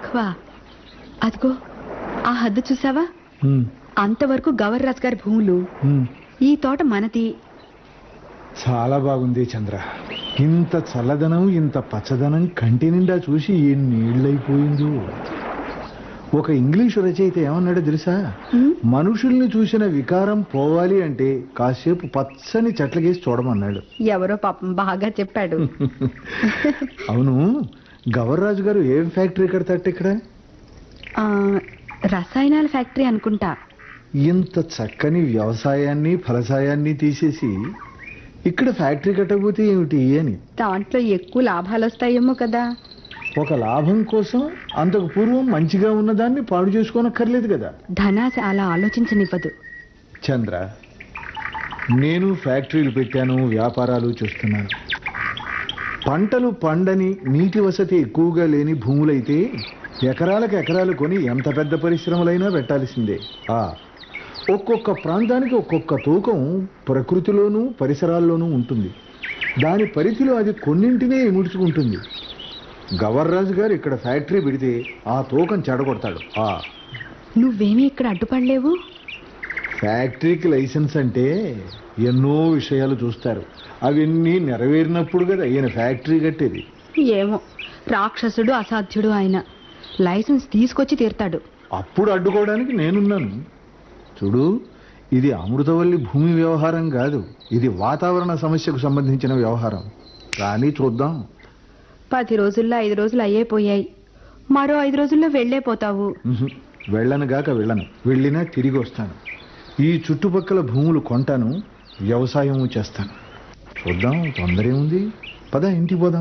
రాఘవ అదిగో ఆ హద్దు చూసావా ఉమ్, అంతవరకు గవర్రాజ్ గారి భూములు ఉమ్. ఈ తోట మనది చాలా బాగుంది చంద్ర ఇంత చల్లదనం ఇంత పచ్చదనం కంటి నిండా చూసి ఎన్నేళ్ళైపోయిందో ఒక ఇంగ్లీషు రచయిత ఏమన్నాడో తెలుసా ఉమ్, మనుషుల్ని చూసిన వికారం పోవాలి అంటే కాసేపు పచ్చని చెట్లకేసి చూడమన్నాడు ఎవరో పాపం బాగా చెప్పాడు అవును గవర్రాజు గారు ఏం ఫ్యాక్టరీ కడతాట ఇక్కడ ఆ, రసాయనాల ఫ్యాక్టరీ అనుకుంటా ఇంత చక్కని వ్యవసాయాన్ని ఫలసాయాన్ని తీసేసి ఇక్కడ ఫ్యాక్టరీ కట్టకపోతే ఏమిటి అని దాంట్లో ఎక్కువ లాభాలు వస్తాయేమో కదా ఒక లాభం కోసం అంతకు పూర్వం మంచిగా ఉన్నదాన్ని పాడు చేసుకోనక్కర్లేదు కదా ధనాశ అలా ఆలోచించనివ్వదు చంద్ర నేను ఫ్యాక్టరీలు పెట్టాను వ్యాపారాలు చూస్తున్నాను పంటలు పండని నీటి వసతి ఎక్కువగా లేని భూములైతే ఎకరాలకు ఎకరాలు కొని ఎంత పెద్ద పరిశ్రమలైనా పెట్టాల్సిందే ఆ ఒక్కొక్క ప్రాంతానికి ఒక్కొక్క తూకం ప్రకృతిలోనూ పరిసరాల్లోనూ ఉంటుంది దాని పరిధిలో అది కొన్నింటినే ఇముడ్చుకుంటుంది గవర్రాజు గారు ఇక్కడ ఫ్యాక్టరీ పెడితే ఆ తూకం చెడగొడతాడు ఆ నువ్వేమీ ఇక్కడ అడ్డుపడలేవు ఫ్యాక్టరీకి లైసెన్స్ అంటే ఎన్నో విషయాలు చూస్తారు అవన్నీ నెరవేరినప్పుడు కదా ఈయన ఫ్యాక్టరీ కట్టేది ఏమో రాక్షసుడు అసాధ్యుడు ఆయన లైసెన్స్ తీసుకొచ్చి తీరుతాడు అప్పుడు అడ్డుకోవడానికి నేనున్నాను చూడు ఇది అమృతవల్లి భూమి వ్యవహారం కాదు ఇది వాతావరణ సమస్యకు సంబంధించిన వ్యవహారం కానీ చూద్దాం పది రోజుల్లో ఐదు రోజులు అయ్యే పోయాయి మరో ఐదు రోజుల్లో వెళ్ళే పోతావు ఉహు, వెళ్ళను గాక వెళ్ళను వెళ్ళినా తిరిగి వస్తాను ఈ చుట్టుపక్కల భూములు కొంటాను వ్యవసాయం చేస్తాను చూద్దాం తొందర ఏముంది పద ఇంటికి పోదాం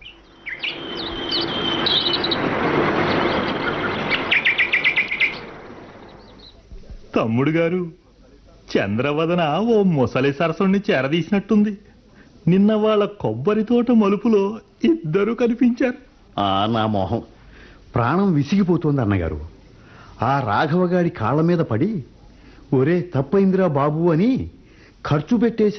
తమ్ముడు గారు చంద్రవదన ఓ ముసలి సరసుని చేరదీసినట్టుంది నిన్న వాళ్ళ కొబ్బరి తోట మలుపులో ఇద్దరు కనిపించారు ఆ నా మొహం ప్రాణం విసిగిపోతోంది అన్నగారు ఆ రాఘవ గారి కాళ్ళ మీద పడి ఒరే తప్పైందిరా బాబు అని ఖర్చు పెట్టేసి